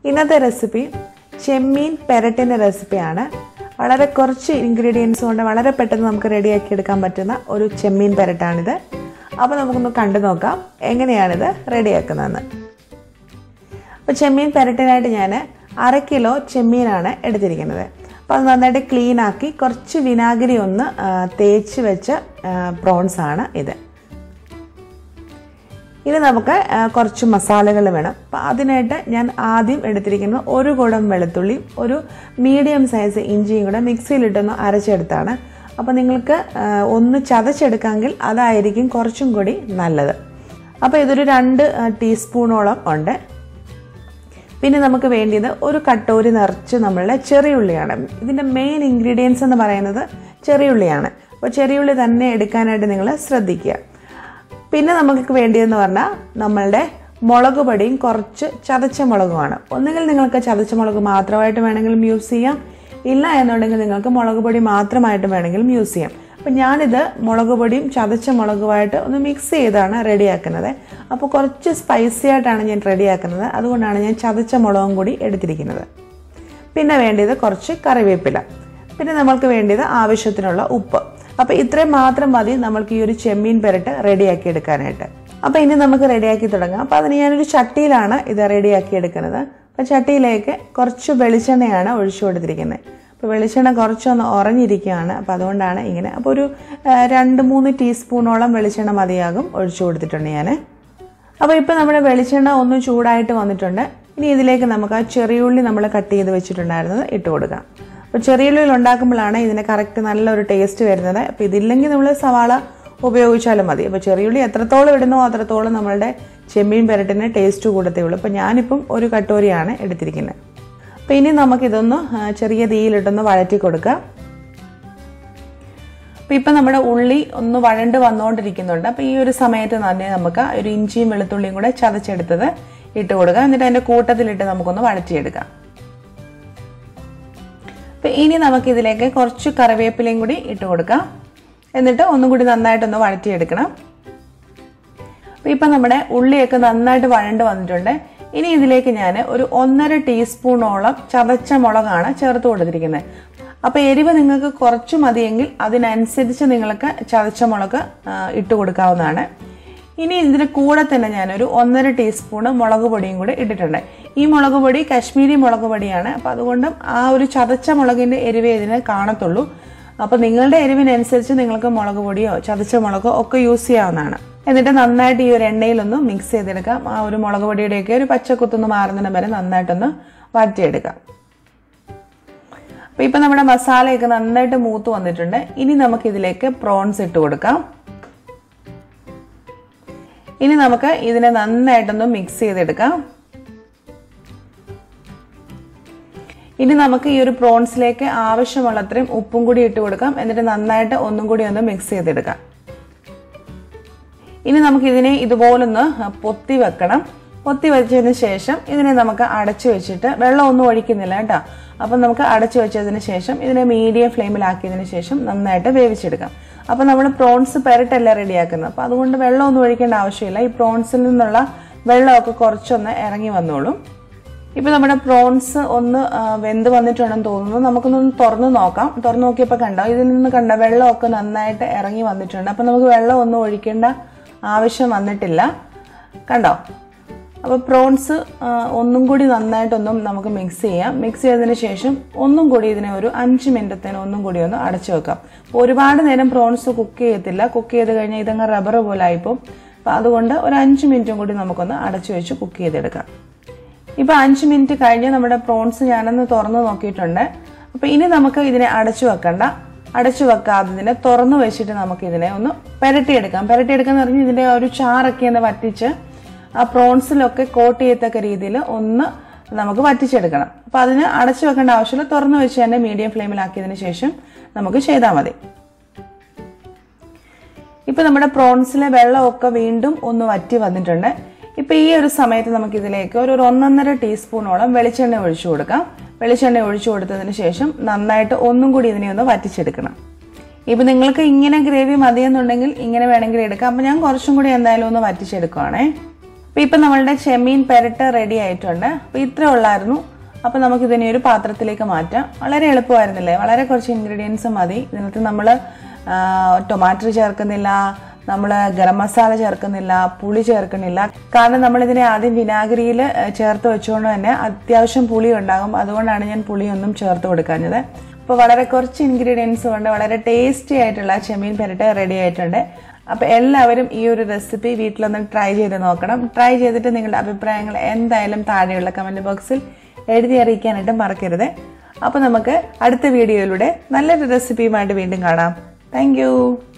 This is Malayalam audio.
ഇന്നത്തെ റെസിപ്പി ചെമ്മീൻ പെരട്ടിൻ്റെ റെസിപ്പിയാണ് വളരെ കുറച്ച് ഇൻഗ്രീഡിയൻസ് കൊണ്ട് വളരെ പെട്ടെന്ന് നമുക്ക് റെഡിയാക്കി എടുക്കാൻ പറ്റുന്ന ഒരു ചെമ്മീൻ പെരട്ടാണിത് അപ്പോൾ നമുക്കൊന്ന് കണ്ടു നോക്കാം എങ്ങനെയാണിത് റെഡിയാക്കുന്നതെന്ന് അപ്പോൾ ചെമ്മീൻ പെരട്ടിനായിട്ട് ഞാൻ അര കിലോ ചെമ്മീനാണ് എടുത്തിരിക്കുന്നത് അപ്പോൾ അത് നന്നായിട്ട് ക്ലീൻ ആക്കി കുറച്ച് വിനാഗിരി ഒന്ന് ആ, തേച്ച് വെച്ച പ്രോൺസ് ആണ് ഇത് ഇനി നമുക്ക് ആ, കുറച്ച് മസാലകൾ വേണം അപ്പം അതിനായിട്ട് ഞാൻ ആദ്യം എടുത്തിരിക്കുന്നത് ഒരു കുടം വെളുത്തുള്ളി ഒരു മീഡിയം സൈസ് ഇഞ്ചിയും കൂടെ മിക്സിയിലിട്ടൊന്ന് അരച്ചെടുത്താണ് അപ്പോൾ നിങ്ങൾക്ക് ആ, ഒന്ന് ചതച്ചെടുക്കാമെങ്കിൽ അതായിരിക്കും കുറച്ചും കൂടി നല്ലത് അപ്പോൾ ഇതൊരു രണ്ട് ആ, ടീസ്പൂണോളം ഉണ്ട് പിന്നെ നമുക്ക് വേണ്ടിയത് ഒരു കട്ടോരി നിറച്ച് നമ്മളുടെ ചെറിയുള്ളിയാണ് ഇതിൻ്റെ മെയിൻ ഇൻഗ്രീഡിയൻസ് എന്ന് പറയുന്നത് ചെറിയുള്ളിയാണ് അപ്പോൾ ചെറിയുള്ളി തന്നെ എടുക്കാനായിട്ട് നിങ്ങൾ ശ്രദ്ധിക്കുക പിന്നെ നമുക്ക് വേണ്ടിയെന്ന് പറഞ്ഞാൽ നമ്മളുടെ മുളക് പൊടിയും കുറച്ച് ചതച്ച മുളകുമാണ് ഒന്നുകിൽ നിങ്ങൾക്ക് ചതച്ച മുളക് മാത്രമായിട്ട് വേണമെങ്കിലും യൂസ് ചെയ്യാം ഇല്ല എന്നുണ്ടെങ്കിൽ നിങ്ങൾക്ക് മുളക് പൊടി മാത്രമായിട്ട് വേണമെങ്കിലും യൂസ് ചെയ്യാം അപ്പം ഞാനിത് മുളക് പൊടിയും ചതച്ച മുളകുമായിട്ട് ഒന്ന് മിക്സ് ചെയ്താണ് റെഡിയാക്കുന്നത് അപ്പോൾ കുറച്ച് സ്പൈസി ആയിട്ടാണ് ഞാൻ റെഡിയാക്കുന്നത് അതുകൊണ്ടാണ് ഞാൻ ചതച്ച മുളകും കൂടി എടുത്തിരിക്കുന്നത് പിന്നെ വേണ്ടിയത് കുറച്ച് കറിവേപ്പില പിന്നെ നമ്മൾക്ക് വേണ്ടിയത് ആവശ്യത്തിനുള്ള ഉപ്പ് അപ്പോൾ ഇത്രയും മാത്രം മതി നമ്മൾക്ക് ഈ ഒരു ചെമ്മീൻ പെരട്ട് റെഡിയാക്കി എടുക്കാനായിട്ട് അപ്പോൾ ഇനി നമുക്ക് റെഡിയാക്കി തുടങ്ങാം അപ്പോൾ അതിന് ഞാനൊരു ചട്ടിയിലാണ് ഇത് റെഡിയാക്കി എടുക്കുന്നത് അപ്പോൾ ചട്ടിയിലേക്ക് കുറച്ച് വെളിച്ചെണ്ണയാണ് ഒഴിച്ചു കൊടുത്തിരിക്കുന്നത് അപ്പോൾ വെളിച്ചെണ്ണ കുറച്ചൊന്ന് ഉറഞ്ഞിരിക്കുകയാണ് അപ്പോൾ അതുകൊണ്ടാണ് ഇങ്ങനെ അപ്പോൾ ഒരു ആ, രണ്ട് മൂന്ന് ടീസ്പൂണോളം വെളിച്ചെണ്ണ മതിയാകും ഒഴിച്ചു കൊടുത്തിട്ടുണ്ട് ഞാൻ അപ്പോൾ ഇപ്പോൾ നമ്മുടെ വെളിച്ചെണ്ണ ഒന്ന് ചൂടായിട്ട് വന്നിട്ടുണ്ട് ഇനി ഇതിലേക്ക് നമുക്ക് ആ ചെറിയുള്ളി നമ്മൾ കട്ട് ചെയ്ത് വെച്ചിട്ടുണ്ടായിരുന്നത് ഇട്ട് കൊടുക്കാം അപ്പോൾ ചെറിയുള്ളിയിൽ ഉണ്ടാക്കുമ്പോഴാണ് ഇതിന് കറക്റ്റ് നല്ലൊരു ടേസ്റ്റ് വരുന്നത് അപ്പോൾ ഇതില്ലെങ്കിൽ നമ്മൾ സവാള ഉപയോഗിച്ചാലും മതി അപ്പോൾ ചെറിയുള്ളി എത്രത്തോളം ഇടുന്നോ അത്രത്തോളം നമ്മളുടെ ചെമ്മീൻ പെരട്ടിന് ടേസ്റ്റ് കൂടത്തേ ഉള്ളൂ അപ്പോൾ ഞാനിപ്പം ഒരു കട്ടോരിയാണ് എടുത്തിരിക്കുന്നത് അപ്പോൾ ഇനി നമുക്കിതൊന്ന് ആ, ചെറിയ തീയിലിട്ടൊന്ന് വഴറ്റി കൊടുക്കാം അപ്പോൾ ഇപ്പം നമ്മുടെ ഉള്ളി ഒന്ന് വഴണ്ട് വന്നുകൊണ്ടിരിക്കുന്നുണ്ട് അപ്പോൾ ഈ ഒരു സമയത്ത് തന്നെ നമുക്ക് ഒരു ഇഞ്ചിയും വെളുത്തുള്ളിയും കൂടെ ചതച്ചെടുത്തത് ഇട്ട് കൊടുക്കാം എന്നിട്ട് അതിൻ്റെ കൂട്ടത്തിലിട്ട് നമുക്കൊന്ന് വഴറ്റിയെടുക്കാം അപ്പോൾ ഇനി നമുക്കിതിലേക്ക് കുറച്ച് കറിവേപ്പിലയും കൂടി ഇട്ട് കൊടുക്കാം എന്നിട്ട് ഒന്നും കൂടി നന്നായിട്ടൊന്ന് വഴറ്റിയെടുക്കണം അപ്പോൾ ഇപ്പം നമ്മുടെ ഉള്ളിയൊക്കെ നന്നായിട്ട് വഴണ്ട് വന്നിട്ടുണ്ട് ഇനി ഇതിലേക്ക് ഞാൻ ഒരു ഒന്നര ടീസ്പൂണോളം ചതച്ച മുളകാണ് ചേർത്ത് കൊടുത്തിരിക്കുന്നത് അപ്പോൾ എരിവ് നിങ്ങൾക്ക് കുറച്ച് മതിയെങ്കിൽ അതിനനുസരിച്ച് നിങ്ങൾക്ക് ചതച്ച മുളക് ആ, ഇട്ട് കൊടുക്കാവുന്നതാണ് ഇനി ഇതിന് കൂടെ തന്നെ ഞാനൊരു ഒന്നര ടീസ്പൂണ് മുളക് പൊടിയും കൂടി ഇട്ടിട്ടുണ്ട് ഈ മുളക് പൊടി കാശ്മീരി മുളക് പൊടിയാണ് അപ്പം അതുകൊണ്ടും ആ ഒരു ചതച്ച മുളകിൻ്റെ എരിവേ ഇതിന് കാണത്തുള്ളൂ അപ്പോൾ നിങ്ങളുടെ എരിവിനനുസരിച്ച് നിങ്ങൾക്ക് മുളക് പൊടിയോ ചതച്ച മുളകോ ഒക്കെ യൂസ് ചെയ്യാവുന്നതാണ് എന്നിട്ട് നന്നായിട്ട് ഈ ഒരു എണ്ണയിലൊന്ന് മിക്സ് ചെയ്തെടുക്കാം ആ ഒരു മുളക് പൊടിയുടെയൊക്കെ ഒരു പച്ചക്കുത്തൊന്ന് മാറുന്നതിന് വരെ നന്നായിട്ടൊന്ന് വഴറ്റിയെടുക്കാം അപ്പോൾ ഇപ്പം നമ്മുടെ മസാലയൊക്കെ നന്നായിട്ട് മൂത്ത് വന്നിട്ടുണ്ട് ഇനി നമുക്ക് ഇതിലേക്ക് പ്രോൺസ് ഇട്ട് കൊടുക്കാം ഇനി നമുക്ക് ഇതിനെ നന്നായിട്ടൊന്ന് മിക്സ് ചെയ്തെടുക്കാം ഇനി നമുക്ക് ഈ ഒരു പ്രോൺസിലേക്ക് ആവശ്യമുള്ളത്രയും ഉപ്പും കൂടി ഇട്ട് കൊടുക്കാം എന്നിട്ട് നന്നായിട്ട് ഒന്നും കൂടി ഒന്ന് മിക്സ് ചെയ്തെടുക്കാം ഇനി നമുക്ക് ഇതിനെ ഇതുപോലൊന്ന് പൊത്തി വെക്കണം പൊത്തി വെച്ചതിന് ശേഷം ഇതിനെ നമുക്ക് അടച്ചു വെച്ചിട്ട് വെള്ളം ഒന്നും ഒഴിക്കുന്നില്ല കേട്ടോ അപ്പം നമുക്ക് അടച്ചു വെച്ചതിന് ശേഷം ഇതിനെ മീഡിയം ഫ്ലെയിമിലാക്കിയതിന് ശേഷം നന്നായിട്ട് വേവിച്ചെടുക്കാം അപ്പം നമ്മൾ പ്രോൺസ് പെരട്ടല്ല റെഡിയാക്കുന്നത് അപ്പം അതുകൊണ്ട് വെള്ളമൊന്നും ഒഴിക്കേണ്ട ആവശ്യമില്ല ഈ പ്രോൺസിൽ നിന്നുള്ള വെള്ളമൊക്കെ കുറച്ചൊന്ന് ഇറങ്ങി വന്നോളും ഇപ്പൊ നമ്മുടെ പ്രോൺസ് ഒന്ന് ആ, വെന്ത് വന്നിട്ടുണ്ടെന്ന് തോന്നുന്നു നമുക്കൊന്ന് തുറന്നു നോക്കാം തുറന്നു നോക്കിയപ്പോൾ കണ്ടോ ഇതിൽ നിന്ന് കണ്ട വെള്ളമൊക്കെ നന്നായിട്ട് ഇറങ്ങി വന്നിട്ടുണ്ട് അപ്പൊ നമുക്ക് വെള്ളം ഒന്നും ഒഴിക്കേണ്ട ആവശ്യം വന്നിട്ടില്ല കണ്ടോ അപ്പോൾ പ്രോൺസ് ആ, ഒന്നും കൂടി നന്നായിട്ടൊന്നും നമുക്ക് മിക്സ് ചെയ്യാം മിക്സ് ചെയ്തതിന് ശേഷം ഒന്നും കൂടി ഇതിനെ ഒരു അഞ്ച് മിനിറ്റത്തേന് ഒന്നും കൂടി ഒന്ന് അടച്ചു വെക്കാം അപ്പോൾ ഒരുപാട് നേരം പ്രോൺസ് കുക്ക് ചെയ്യത്തില്ല കുക്ക് ചെയ്ത് കഴിഞ്ഞാൽ ഇതങ്ങ് റബ്ബർ പോലെ ആയിപ്പോൾ അപ്പോൾ അതുകൊണ്ട് ഒരു അഞ്ച് മിനിറ്റും കൂടി നമുക്കൊന്ന് അടച്ചു വെച്ച് കുക്ക് ചെയ്തെടുക്കാം ഇപ്പൊ അഞ്ച് മിനിറ്റ് കഴിഞ്ഞ് നമ്മുടെ പ്രോൺസ് ഞാനൊന്ന് തുറന്നു നോക്കിയിട്ടുണ്ട് അപ്പൊ ഇനി നമുക്ക് ഇതിനെ അടച്ചു വെക്കണ്ട അടച്ചു വെക്കാതെ ഇതിനെ തുറന്നു വെച്ചിട്ട് നമുക്ക് ഇതിനെ ഒന്ന് പെരട്ടിയെടുക്കാം പെരട്ടിയെടുക്കാന്ന് പറഞ്ഞാൽ ഇതിന്റെ ആ ഒരു ചാറൊക്കെ ഒന്ന് വറ്റിച്ച് ആ പ്രോൺസിലൊക്കെ കോട്ട് ചെയ്യത്തക്ക രീതിയിൽ ഒന്ന് നമുക്ക് വറ്റിച്ചെടുക്കണം അപ്പൊ അതിന് അടച്ചു വെക്കേണ്ട ആവശ്യമില്ല തുറന്നു വെച്ച് തന്നെ മീഡിയം ഫ്ലെയിമിലാക്കിയതിന് ശേഷം നമുക്ക് ചെയ്താൽ മതി ഇപ്പൊ നമ്മുടെ പ്രോൺസിലെ വെള്ളമൊക്കെ വീണ്ടും ഒന്ന് വറ്റി വന്നിട്ടുണ്ട് ഇപ്പൊ ഈ ഒരു സമയത്ത് നമുക്ക് ഇതിലേക്ക് ഒരു ഒരു ഒന്നൊന്നര ടീസ്പൂണോളം വെളിച്ചെണ്ണ ഒഴിച്ചു കൊടുക്കാം വെളിച്ചെണ്ണ ഒഴിച്ചു കൊടുത്തതിന് ശേഷം നന്നായിട്ട് ഒന്നും കൂടി ഇതിനെ ഒന്ന് വറ്റിച്ചെടുക്കണം ഇപ്പൊ നിങ്ങൾക്ക് ഇങ്ങനെ ഗ്രേവി മതിയെന്നുണ്ടെങ്കിൽ ഇങ്ങനെ വേണമെങ്കിൽ എടുക്കാം അപ്പൊ ഞാൻ കുറച്ചും കൂടി എന്തായാലും ഒന്ന് വറ്റിച്ചെടുക്കുവാണേ അപ്പോൾ ഇപ്പം നമ്മളുടെ ചെമ്മീൻ പെരട്ട് റെഡി ആയിട്ടുണ്ട് അപ്പോൾ ഇത്രേ ഉള്ളായിരുന്നു അപ്പോൾ നമുക്ക് ഇതിനെ ഒരു പാത്രത്തിലേക്ക് മാറ്റാം വളരെ എളുപ്പമായിരുന്നില്ലേ വളരെ കുറച്ച് ഇൻഗ്രീഡിയൻസ് മതി ഇതിനകത്ത് നമ്മൾ ടൊമാറ്റോ ചേർക്കുന്നില്ല നമ്മൾ ഗരം മസാല ചേർക്കുന്നില്ല പുളി ചേർക്കുന്നില്ല കാരണം നമ്മൾ ഇതിനെ ആദ്യം വിനാഗിരിയിൽ ചേർത്ത് വെച്ചുകൊണ്ട് തന്നെ അത്യാവശ്യം പുളി ഉണ്ടാകും അതുകൊണ്ടാണ് ഞാൻ പുളിയൊന്നും ചേർത്ത് കൊടുക്കാഞ്ഞത് അപ്പോൾ വളരെ കുറച്ച് ഇൻഗ്രീഡിയൻസ് കൊണ്ട് വളരെ ടേസ്റ്റി ആയിട്ടുള്ള ചെമ്മീൻ പെരട്ട് റെഡി ആയിട്ടുണ്ട് അപ്പോൾ എല്ലാവരും ഈ ഒരു റെസിപ്പി വീട്ടിലൊന്ന് ട്രൈ ചെയ്ത് നോക്കണം ട്രൈ ചെയ്തിട്ട് നിങ്ങളുടെ അഭിപ്രായങ്ങൾ എന്തായാലും താഴെയുള്ള കമൻറ്റ് ബോക്സിൽ എഴുതി അറിയിക്കാനായിട്ട് മറക്കരുത് അപ്പോൾ നമുക്ക് അടുത്ത വീഡിയോയിലൂടെ നല്ലൊരു റെസിപ്പിയുമായിട്ട് വീണ്ടും കാണാം താങ്ക്